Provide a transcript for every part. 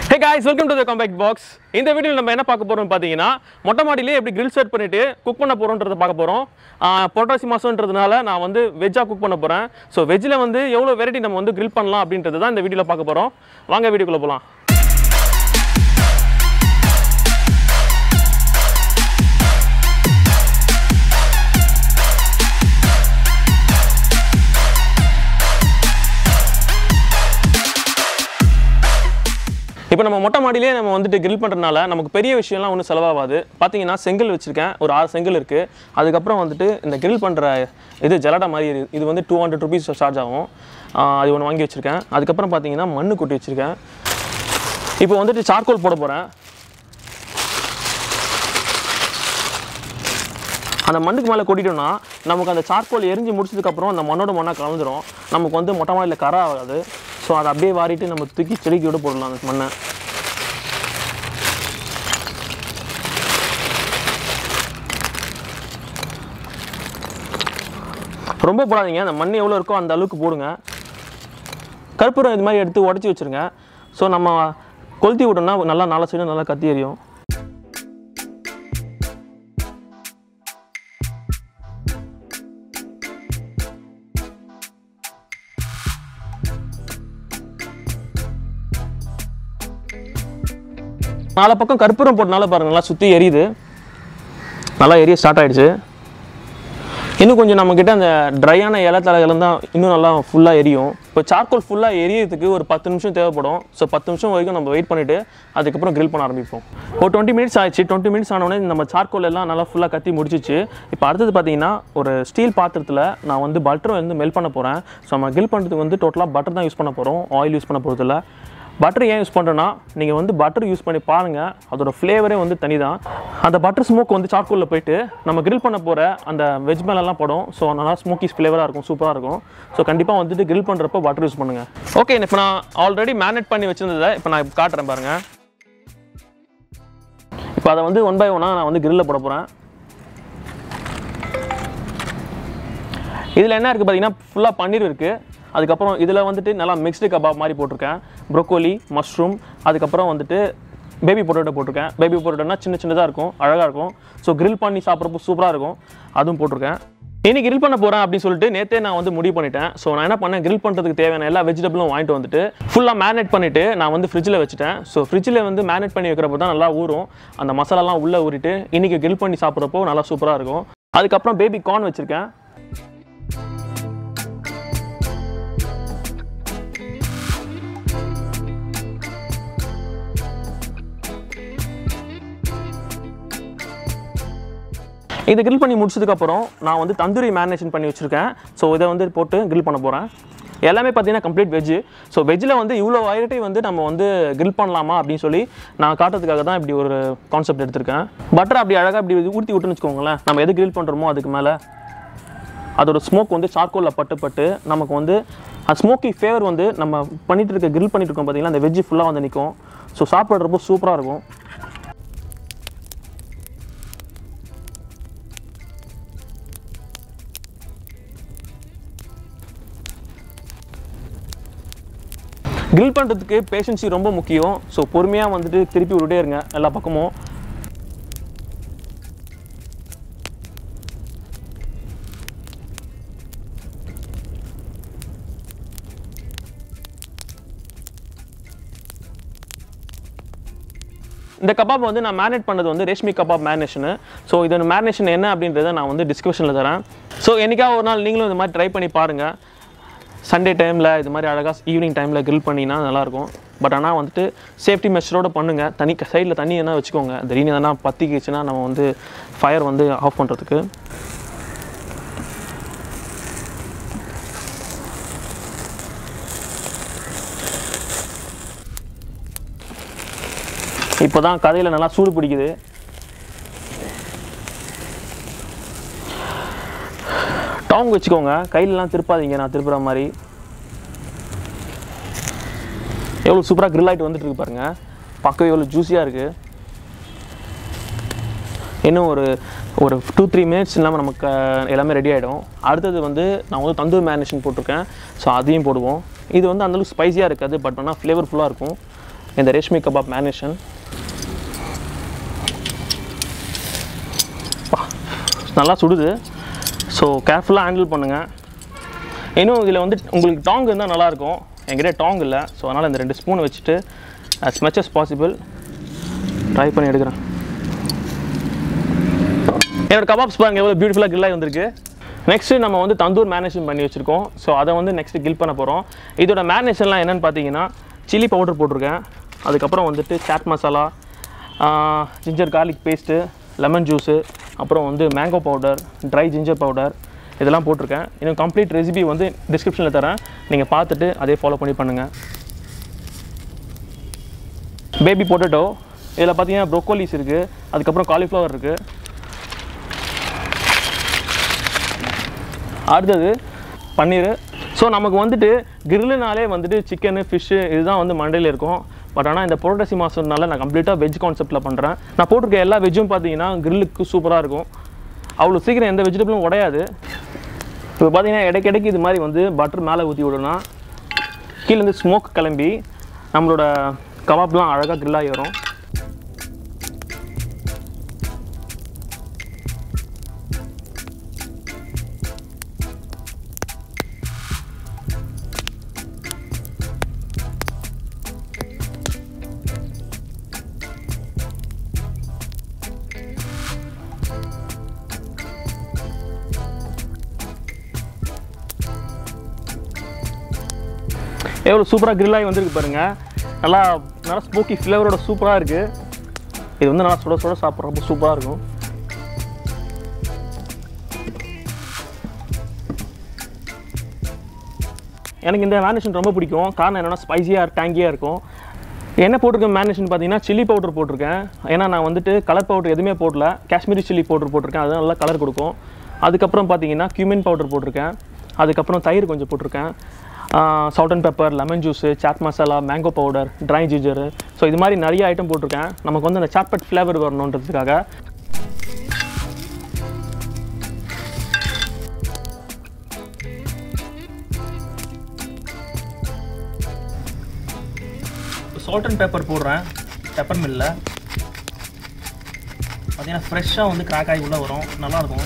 Hey guys welcome to the compact box இந்த வீடியோவில் நம்ம என்ன பார்க்க போறோம்னு பார்த்தீங்கன்னா மொட்டை மாடியிலே எப்படி grill செட் பண்ணிட்டு குக் பண்ண போறோன்றத பார்க்க போறோம் பொட்டாசி மாசம்ன்றதுனால நான் வந்து வெஜ்ஜாக குக் பண்ண போறேன் ஸோ வெஜ்ஜில் வந்து எவ்வளோ வெரைட்டி நம்ம வந்து grill பண்ணலாம் அப்படின்றது தான் இந்த வீடியோவில் பார்க்க போறோம் வாங்க வீடியோக்குள்ள போகலாம் இப்போ நம்ம மொட்டை மாடியிலே நம்ம வந்துட்டு கிரில் பண்ணுறதுனால நமக்கு பெரிய விஷயம்லாம் ஒன்றும் செலவாகாது பார்த்தீங்கன்னா செங்கல் வச்சுருக்கேன் ஒரு ஆறு செங்கல் இருக்குது அதுக்கப்புறம் வந்துட்டு இந்த கிரில் பண்ணுற இது ஜலடா மாதிரி இரு- இது வந்து டூ ஹண்ட்ரட் ருபீஸ் சார்ஜ் ஆகும் ஆஹ் அது ஒன்று வாங்கி வச்சுருக்கேன் அதுக்கப்புறம் பார்த்தீங்கன்னா மண்ணு கொட்டி வச்சுருக்கேன் இப்போ வந்துட்டு சார்கோல் போட போகிறேன் அந்த மண்ணுக்கு மேலே கொட்டிட்டோம்னா நமக்கு அந்த சார்கோல் எரிஞ்சு முடிச்சதுக்கப்புறம் அந்த மண்ணோட மண்ணாக கலந்துரும் நமக்கு வந்து மொட்டை மாடியில் கரை ஆகாது ஸோ அதை அப்படியே வாரிட்டு நம்ம தூக்கி செடிக்கு விட போடலாம் அந்த மண்ணை ரொம்ப போடாதீங்க அந்த மண் எவ்வளோ இருக்கோ அந்த அளவுக்கு போடுங்க கற்பூரம் இது மாதிரி எடுத்து உடச்சி வச்சுருங்க ஸோ நம்ம கொளுத்தி விட்டோம்னா நல்லா நாலா சைடும் நல்லா கத்தி எரியும் நாலு பக்கம் கற்பூரம் போட்டனால பாருங்க நல்லா சுற்றி எரியுது நல்லா எரிய ஸ்டார்ட் ஆயிடுச்சு இன்னும் கொஞ்சம் நம்மக்கிட்ட அந்த ட்ரையான இலை தலைகள் தான் இன்னும் நல்லா ஃபுல்லாக எரியும் இப்போ சார்கோல் ஃபுல்லாக எரியறதுக்கு ஒரு பத்து நிமிஷம் தேவைப்படும் ஸோ பத்து நிமிஷம் வரைக்கும் நம்ம வெயிட் பண்ணிவிட்டு அதுக்கப்புறம் grill பண்ண ஆரம்பிப்போம் ஒரு டுவெண்ட்டி மினிட்ஸ் ஆயிடுச்சு டுவெண்ட்டி மினிட்ஸ் ஆனோடனே நம்ம சார்கோல் எல்லாம் நல்லா ஃபுல்லாக கத்தி முடிச்சிச்சு இப்போ அடுத்தது பார்த்தீங்கன்னா ஒரு ஸ்டீல் பாத்திரத்தில் நான் வந்து பட்டர் வந்து மெல்ட் பண்ண போகிறேன் ஸோ நம்ம grill பண்ணுறதுக்கு வந்து டோட்டலாக பட்டர் தான் யூஸ் பண்ண போகிறோம் ஆயில் யூஸ் பண்ண போகிறதில்ல பட்டர் ஏன் யூஸ் பண்ணுறேன்னா நீங்கள் வந்து பட்டர் யூஸ் பண்ணி பாருங்கள் அதோட ஃப்ளேவரே வந்து தனி தான் அந்த பட்டர் ஸ்மோக் வந்து சார்கோலில் போயிட்டு நம்ம grill பண்ண போகிற அந்த வெஜ் மேலெல்லாம் படும் ஸோ நல்லா ஸ்மோக்கி ஃப்ளேவராக இருக்கும் சூப்பராக இருக்கும் ஸோ கண்டிப்பாக வந்துட்டு grill பண்ணுறப்போ பட்டர் யூஸ் பண்ணுங்கள் ஓகே இப்போ நான் ஆல்ரெடி மேனேட் பண்ணி வச்சிருந்ததை இப்போ நான் காட்டுறேன் பாருங்கள் இப்போ அதை வந்து ஒன் பை ஒன்னாக நான் வந்து grill-ல போட போகிறேன் இதில் என்ன இருக்குது பார்த்தீங்கன்னா ஃபுல்லாக பன்னீர் இருக்குது அதுக்கப்புறம் இதில் வந்துட்டு நல்லா மிக்ஸ்டு கபாப் மாதிரி போட்டிருக்கேன் ப்ரோக்கோலி மஷ்ரூம் அதுக்கப்புறம் வந்துட்டு பேபி பொட்டேட்டோ போட்டிருக்கேன் பேபி பொட்டேட்டோனா சின்ன சின்னதாக இருக்கும் அழகாக இருக்கும் ஸோ grill பண்ணி சாப்பிட்றப்போ சூப்பராக இருக்கும் அதுவும் போட்டிருக்கேன் இன்னைக்கு grill பண்ண போகிறேன் அப்படின்னு சொல்லிட்டு நேற்றே நான் வந்து முடிவு பண்ணிட்டேன் ஸோ நான் என்ன பண்ணேன் grill பண்ணுறதுக்கு தேவையான எல்லா வெஜிடபிளும் வாங்கிட்டு வந்துட்டு ஃபுல்லாக மேரினேட் பண்ணிவிட்டு நான் வந்து ஃப்ரிட்ஜில் வச்சுட்டேன் ஸோ ஃப்ரிட்ஜில் வந்து மேரினேட் பண்ணி வைக்கிறப்போ தான் நல்லா ஊறும் அந்த மசாலாலாம் உள்ளே ஊறிட்டு இன்றைக்கி grill பண்ணி சாப்பிட்றப்போ நல்லா சூப்பராக இருக்கும் அதுக்கப்புறம் பேபி கார்ன் வச்சுருக்கேன் இது grill பண்ணி முடிச்சதுக்கப்புறம் நான் வந்து தந்தூரி மேரினேஷன் பண்ணி வச்சுருக்கேன் ஸோ இதை வந்து போட்டு grill பண்ண போகிறேன் எல்லாமே பார்த்தீங்கன்னா கம்ப்ளீட் வெஜ்ஜு ஸோ வெஜ்ஜில் வந்து இவ்வளோ வெரைட்டி வந்து நம்ம வந்து grill பண்ணலாமா அப்படின்னு சொல்லி நான் காட்டுறதுக்காக தான் இப்படி ஒரு கான்செப்ட் எடுத்திருக்கேன் பட்டர் அப்படி அழகாக இப்படி ஊற்றி விட்டுன்னு வச்சுக்கோங்களேன் நம்ம எது grill பண்ணுறோமோ அதுக்கு மேலே அதோட ஸ்மோக் வந்து சார்கோலில் பட்டு பட்டு நமக்கு வந்து அந்த ஸ்மோக்கி ஃபேவர் வந்து நம்ம பண்ணிட்டு இருக்க grill பண்ணிட்டு இருக்கோம் பார்த்தீங்கன்னா அந்த வெஜ்ஜு ஃபுல்லாக வந்து நிற்கும் ஸோ சாப்பிட்றப்போ சூப்பராக இருக்கும் grill பண்ணுறதுக்கு பேஷன்சி ரொம்ப முக்கியம் ஸோ பொறுமையாக வந்துட்டு திருப்பி விட்டுட்டே இருங்க எல்லா பக்கமும் இந்த கபாப் வந்து நான் மேரினேட் பண்ணது வந்து ரேஷ்மி கபாப் மேரினேஷனு ஸோ இதோட மேரினேஷன் என்ன அப்படின்றத நான் வந்து டிஸ்கிரிப்ஷனில் தரேன் ஸோ என்னைக்காவது ஒரு நாள் நீங்களும் இந்த மாதிரி ட்ரை பண்ணி பாருங்கள் சண்டே டைமில் இது மாதிரி அழகாக ஈவினிங் டைமில் grill பண்ணினா நல்லாயிருக்கும் பட் ஆனால் வந்துட்டு சேஃப்டி மெஷரோட பண்ணுங்கள் தனி சைடில் தண்ணி எதனா வச்சுக்கோங்க திடீர்னு எதனா பற்றிக்கிச்சுன்னா நம்ம வந்து ஃபயர் வந்து ஆஃப் பண்ணுறதுக்கு இப்போ தான் கதையில் நல்லா சூடு பிடிக்குது டாங் வச்சுக்கோங்க கையிலலாம் திருப்பாதீங்க நான் திருப்புற மாதிரி எவ்வளோ சூப்பராக grill ஆகிட்டு வந்துட்டு இருக்கு பாருங்க பார்க்கவே எவ்வளோ ஜூஸியாக இருக்குது இன்னும் ஒரு ஒரு டூ த்ரீ மினிட்ஸ் இல்லாமல் நமக்கு அஹ், எல்லாமே ரெடி ஆகிடும் அடுத்தது வந்து நான் வந்து தந்தூர் மேரினேஷன் போட்டிருக்கேன் ஸோ அதையும் போடுவோம் இது வந்து அந்தளவுக்கு ஸ்பைஸியாக இருக்காது பட் ஆனால் ஃப்ளேவர்ஃபுல்லாக இருக்கும் இந்த ரேஷ்மி கபாப் மேரினேஷன் நல்லா சுடுது ஸோ கேர்ஃபுல்லாக ஹேண்டில் பண்ணுங்கள் இன்னும் இதில் வந்து உங்களுக்கு டாங் இருந்தால் நல்லாயிருக்கும் என்கிட்ட டாங் இல்லை ஸோ அதனால் இந்த ரெண்டு ஸ்பூன் வச்சுட்டு as much as possible try பண்ணி எடுக்கிறேன் என்னோட கபாப்ஸ் பாருங்க எவ்வளோ பியூட்டிஃபுல்லாக கில்லாகி வந்திருக்கு நெக்ஸ்ட் நம்ம வந்து தந்தூர் மேரினேஷன் பண்ணி வச்சுருக்கோம் ஸோ அதை வந்து நெக்ஸ்ட் கில் பண்ண போகிறோம் இதோட மேரினேஷன்லாம் என்னென்னு பார்த்தீங்கன்னா சில்லி பவுடர் போட்டிருக்கேன் அதுக்கப்புறம் வந்துட்டு chaat masala ginger garlic paste lemon juice அப்புறம் வந்து mango powder dry ginger powder இதெல்லாம் போட்டிருக்கேன் இன்னும் கம்ப்ளீட் ரெசிபி வந்து டிஸ்கிரிப்ஷனில் தரேன் நீங்கள் பார்த்துட்டு அதே ஃபாலோ பண்ணி பண்ணுங்கள் பேபி பொட்டேட்டோ இதில் பார்த்தீங்கன்னா ப்ரோக்கோலிஸ் இருக்குது அதுக்கப்புறம் காலிஃப்ளவர் இருக்குது அடுத்தது பன்னீர் ஸோ நமக்கு வந்துட்டு கிரில்லுனாலே வந்துட்டு சிக்கனு ஃபிஷ்ஷு இதுதான் வந்து மண்டையில் இருக்கும் பட் ஆனால் இந்த புரட்டசி மாதம்னால நான் கம்ப்ளீட்டாக வெஜ் கான்செப்ட்டில் பண்ணுறேன் நான் போட்டிருக்க எல்லா வெஜ்ஜும் பார்த்தீங்கன்னா கிரில்லுக்கு சூப்பராக இருக்கும் அவ்வளோ சீக்கிரம் எந்த வெஜிடபிளும் உடையாது இப்போ பார்த்தீங்கன்னா இடைக்கிடைக்கு இது மாதிரி வந்து பட்டர் மேலே ஊற்றி விடணும்னா கீழேருந்து ஸ்மோக் கிளம்பி நம்மளோட கபாப்லாம் அழகாக grill ஆகி வரும் எவ்வளோ சூப்பராக grill ஆகி வந்திருக்கு பாருங்க நல்லா நல்லா ஸ்மோக்கி ஃப்ளேவரோட சூப்பராக இருக்குது இது வந்து நல்லா சுட சுட சாப்பிட்றப்ப சூப்பராக இருக்கும் எனக்கு இந்த மேரினேஷன் ரொம்ப பிடிக்கும் காரணம் என்னென்னா ஸ்பைசியாக டேங்கியாக இருக்கும் என்ன போட்டிருக்கேன் மேரினேஷன் பார்த்தீங்கன்னா சில்லி பவுடர் போட்டிருக்கேன் ஏன்னா நான் வந்துட்டு கலர் பவுடர் எதுவுமே போடல காஷ்மீரி சில்லி பவுடர் போட்டிருக்கேன் அது நல்லா கலர் கொடுக்கும் அதுக்கப்புறம் பார்த்தீங்கன்னா cumin பவுடர் போட்டிருக்கேன் அதுக்கப்புறம் தயிர் கொஞ்சம் போட்டிருக்கேன் salt and pepper lemon juice chaat masala mango powder dry ginger so இது மாதிரி நிறைய ஐட்டம் போட்டிருக்கேன் நமக்கு வந்து அந்த சாட்பட் ஃப்ளேவர் வரணுன்றதுக்காக சால்ட் அண்ட் பெப்பர் போடுறேன் பெப்பர் மில்லில் பார்த்தீங்கன்னா ஃப்ரெஷ்ஷாக வந்து கிராக் ஆகி உள்ளே வரும் நல்லாயிருக்கும்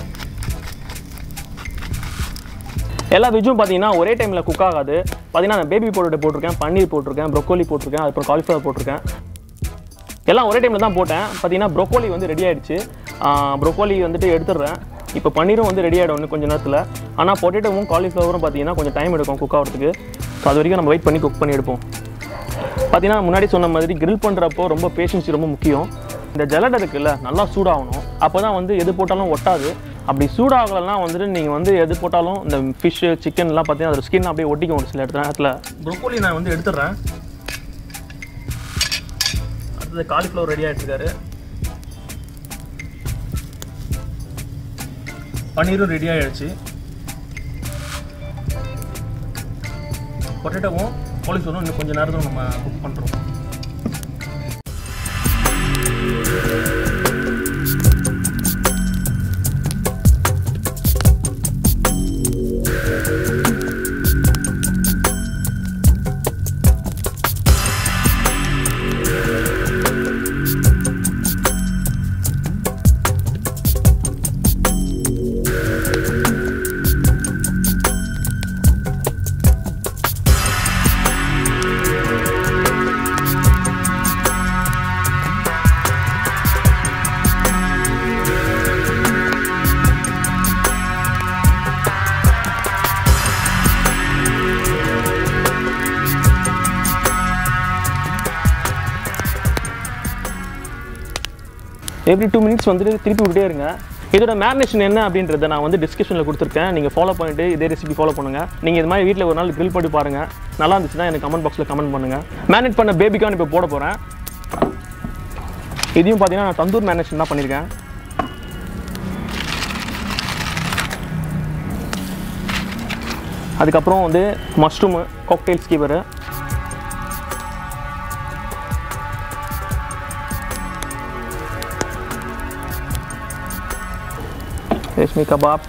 எல்லா வெஜ்ஜும் பார்த்தீங்கன்னா ஒரே டைமில் குக் ஆகாது பார்த்தீங்கன்னா நான் பேபி பொட்டேட்டோ போட்டிருக்கேன் பன்னீர் போட்டிருக்கேன் ப்ரொக்கோலி போட்டிருக்கேன் அப்புறம் காலிஃப்ளவர் போட்டிருக்கேன் எல்லாம் ஒரே டைமில் தான் போட்டேன் பார்த்தீங்கன்னா ப்ரொக்கோலி வந்து ரெடி ஆயிடுச்சு ப்ரொக்கோலி வந்துட்டு எடுத்துடுறேன் இப்போ பன்னீரும் வந்து ரெடி ஆகிடும் இன்னும் கொஞ்சம் நேரத்தில் ஆனால் பொட்டேட்டோவும் காலிஃப்ளவரும் பார்த்தீங்கன்னா கொஞ்சம் டைம் எடுக்கும் குக் ஆகிறதுக்கு ஸோ அது வரைக்கும் நம்ம வெயிட் பண்ணி குக் பண்ணி எடுப்போம் பார்த்தீங்கன்னா முன்னாடி சொன்ன மாதிரி grill பண்ணுறப்போ ரொம்ப பேஷன்ஸ் ரொம்ப முக்கியம் இந்த ஜலடை இருக்குல்ல நல்லா சூடாகணும் அப்போ தான் வந்து எது போட்டாலும் ஒட்டாது அப்படி சூடாகலைன்னா வந்துட்டு நீங்கள் வந்து எது போட்டாலும் இந்த ஃபிஷ்ஷு சிக்கன்லாம் பார்த்தீங்கன்னா அதோட ஸ்கின் அப்படியே ஒட்டிக்கும் ஒரு சில இடத்துல நேரத்தில் ப்ரொக்கோலி நான் வந்து எடுத்துடுறேன் அடுத்தது காலிஃப்ளவர் ரெடி ஆகிட்டு இருக்காரு பன்னீரும் ரெடி ஆகிடுச்சு பொட்டேட்டோவும் காலிஃப்ளவரும் இன்னும் கொஞ்சம் நேரத்தில் நம்ம குக் பண்ணுறோம் எவ்ரி டூ மினிட்ஸ் வந்துட்டு திருப்பி விட்டுட்டே இருங்க இதோட மேரினேஷன் என்ன அப்படின்றத நான் வந்து டிஸ்கிரிப்ஷனில் கொடுத்துருக்கேன் நீங்கள் ஃபாலோ பண்ணிட்டு இதே ரெசிபி ஃபாலோ பண்ணுங்கள் நீங்கள் இது மாதிரி வீட்டில் ஒரு நாள் grill பண்ணி பாருங்கள் நல்லா இருந்துச்சுன்னா எனக்கு கமெண்ட் பாக்ஸில் கமெண்ட் பண்ணுங்கள் மேரினேட் பண்ண பேபிக்கான் இப்போ போட போகிறேன் இதையும் பார்த்தீங்கன்னா நான் தந்தூர் மேரினேஷன் தான் பண்ணியிருக்கேன் அதுக்கப்புறம் வந்து mushroom cocktail skewer reshmi kabab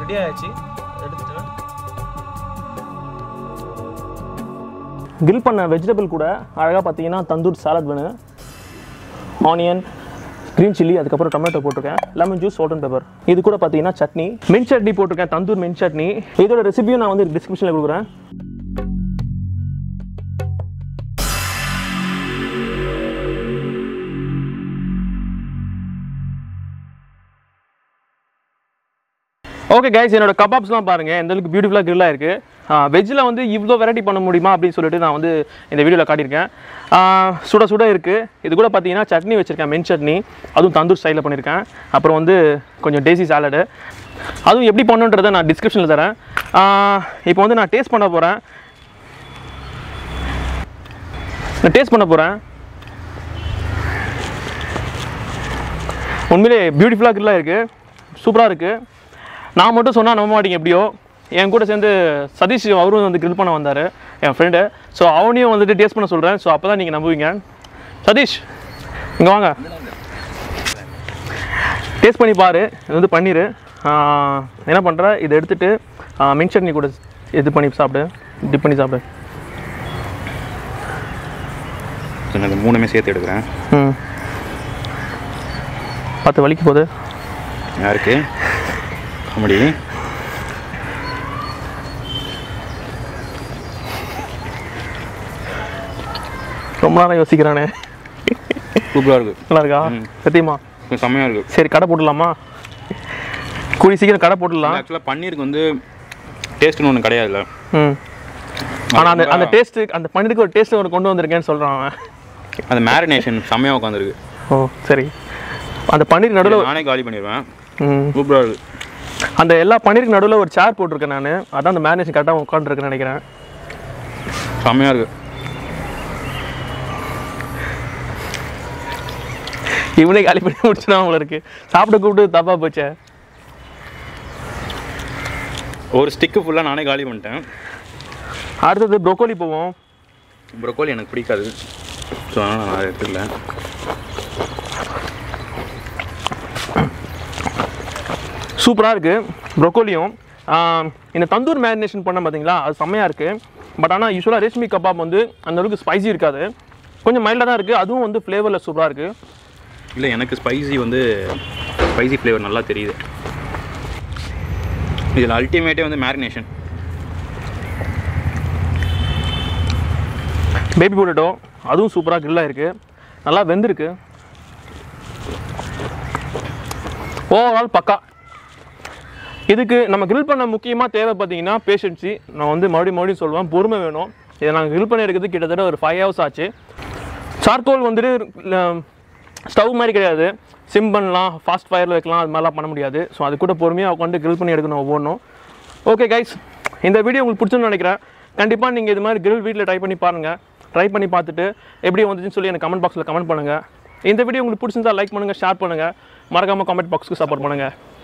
ready ஆயிடுச்சு எடுத்துட்டேன் கிரில் பண்ண வெஜிடபிள் கூட அழகாக பார்த்தீங்கன்னா தந்தூர் சாலட் வேணும் ஆனியன் க்ரீன் சில்லி அதுக்கப்புறம் டொமேட்டோ போட்டிருக்கேன் lemon juice salt and pepper இது கூட பார்த்தீங்கன்னா சட்னி மின் சட்னி போட்டிருக்கேன் தந்தூர் மின் சட்னி இதோட ரெசிபியும் நான் வந்து டிஸ்கிரிப்ஷனில் கொடுக்குறேன் ஓகே கைஸ் என்னோட கபாப்ஸ்லாம் பாருங்க எந்த அளவுக்கு பியூட்டிஃபுல்லாக கிரில்லாக இருக்கு வெஜ்ஜில் வந்து இவ்வளோ வெரைட்டி பண்ண முடியுமா அப்படின்னு சொல்லிட்டு நான் வந்து இந்த வீடியோவில் காட்டியிருக்கேன் ஆ, சுட சுட இருக்கு இது கூட பார்த்தீங்கன்னா சட்னி வச்சிருக்கேன் மென் சட்னி அதுவும் தந்தூர் ஸ்டைலில் பண்ணியிருக்கேன் அப்புறம் வந்து கொஞ்சம் டேசி சாலடு அதுவும் எப்படி பண்ணுன்றதை நான் டிஸ்கிரிப்ஷனில் தரேன் ஆ, இப்போ வந்து நான் டேஸ்ட் பண்ண போகிறேன் நான் டேஸ்ட் பண்ண போகிறேன் உண்மையிலே பியூட்டிஃபுல்லாக கிரில்லாக இருக்குது சூப்பராக இருக்குது நான் மட்டும் சொன்னால் நம்ப மாட்டீங்க எப்படியோ என் கூட சேர்ந்து சதீஷ் அவரும் வந்து கிரில் பண்ண வந்தார் என் ஃப்ரெண்டு ஸோ அவனையும் வந்துட்டு டேஸ்ட் பண்ண சொல்கிறேன் ஸோ அப்போ தான் நீங்கள் நம்புவீங்க சதீஷ் இங்கே வாங்க டேஸ்ட் பண்ணி பாரு இது வந்து பன்னீர் ஆஹ், என்ன பண்ணுற இதை எடுத்துட்டு ஆஹ், மின் சட்னி கூட இது பண்ணி சாப்பிடு டிப் பண்ணி சாப்பிடு நான் இந்த மூணுமே சேர்த்து எடுக்கிறேன் ம் பார்த்து வலிக்கு போகுது யாருக்கு காமெடி ரொம்ப நேரம் யோசிக்கிறானே சூப்பராக இருக்குது நல்லா இருக்கா ம். சத்தியமா கொஞ்சம் செம்மையாக இருக்குது சரி கடை போட்டுடலாமா கூடி சீக்கிரம் கடை போட்டுடலாம் ஆக்சுவலாக பன்னீருக்கு வந்து டேஸ்ட்னு ஒன்று கிடையாதுல்ல ம் ஆனால் அந்த அந்த டேஸ்ட்டு அந்த பன்னீருக்கு ஒரு டேஸ்ட் ஒன்று கொண்டு வந்திருக்கேன்னு சொல்கிறான் அவன் அந்த மேரினேஷன் செம்மையாக உட்காந்துருக்கு ஓ சரி அந்த பன்னீர் நடுவில் நானே காலி பண்ணிடுவேன் ம் சூப்பராக இருக்குது அந்த எல்லா பன்னீருக்கு நடுவில் ஒரு சேர் போட்டிருக்கேன் நான் அதான் அந்த மேரினேஷன் கரெக்டாக உட்காந்துருக்குன்னு நினைக்கிறேன் செம்மையாக இருக்குது இவனே காலி பண்ணி முடிச்சுனா உங்களுக்கு சாப்பிட கூப்பிட்டு தப்பாக போச்சே ஒரு ஸ்டிக்கு ஃபுல்லாக நானே காலி பண்ணிட்டேன் அடுத்தது ப்ரொக்கோலி போவோம் ப்ரொக்கோலி எனக்கு பிடிக்காது ஸோ அதனால் நான் அதை எடுத்துக்கல சூப்பராக இருக்குது ப்ரொக்கோலியும் இந்த தந்தூர் மேரினேஷன் பண்ண பார்த்தீங்களா அது செம்மையாக இருக்குது பட் ஆனால் யூஸ்வலாக ரேஷ்மி கபாப் வந்து அந்த அளவுக்கு ஸ்பைசி இருக்காது கொஞ்சம் மைல்டாக தான் இருக்குது அதுவும் வந்து ஃப்ளேவரில் சூப்பராக இருக்குது இல்லை எனக்கு ஸ்பைசி வந்து ஸ்பைசி ஃப்ளேவர் நல்லா தெரியுது இதில் அல்டிமேட்டே வந்து மேரினேஷன் பேபி பொட்டேட்டோ அதுவும் சூப்பராக கிரில்லாக இருக்குது நல்லா வெந்திருக்கு ஓவரால் பக்கா இதுக்கு நம்ம கிரில் பண்ண முக்கியமாக தேவை பார்த்தீங்கன்னா பேஷன்சி நான் வந்து மறுபடியும் மறுபடியும் சொல்லுவேன் பொறுமை வேணும் இதை நாங்கள் கிரில் பண்ணி எடுக்கிறது கிட்டத்தட்ட ஒரு ஃபைவ் ஹவர்ஸ் ஆச்சு சார்கோல் வந்துட்டு ஸ்டவ் மாதிரி கிடையாது சிம் பண்ணலாம் ஃபாஸ்ட் ஃபயரில் வைக்கலாம் அது மாதிரிலாம் பண்ண முடியாது ஸோ அது கூட பொறுமையாக உட்காந்து கிரில் பண்ணி எடுக்கணும் ஒவ்வொன்றும் ஓகே கைஸ் இந்த வீடியோ உங்களுக்கு பிடிச்சுன்னு நினைக்கிறேன் கண்டிப்பாக நீங்கள் இது மாதிரி கிரில் வீட்டில் ட்ரை பண்ணி பாருங்கள் ட்ரை பண்ணி பார்த்துட்டு எப்படி வந்துச்சுன்னு சொல்லி எனக்கு கமெண்ட் பாக்ஸில் கமெண்ட் பண்ணுங்கள் இந்த வீடியோ உங்களுக்கு பிடிச்சிருந்தா லைக் பண்ணுங்கள் ஷேர் பண்ணுங்கள் மறக்காமல் கமெண்ட் பாக்ஸ்க்கு சப்போர்ட் பண்ணுங்கள்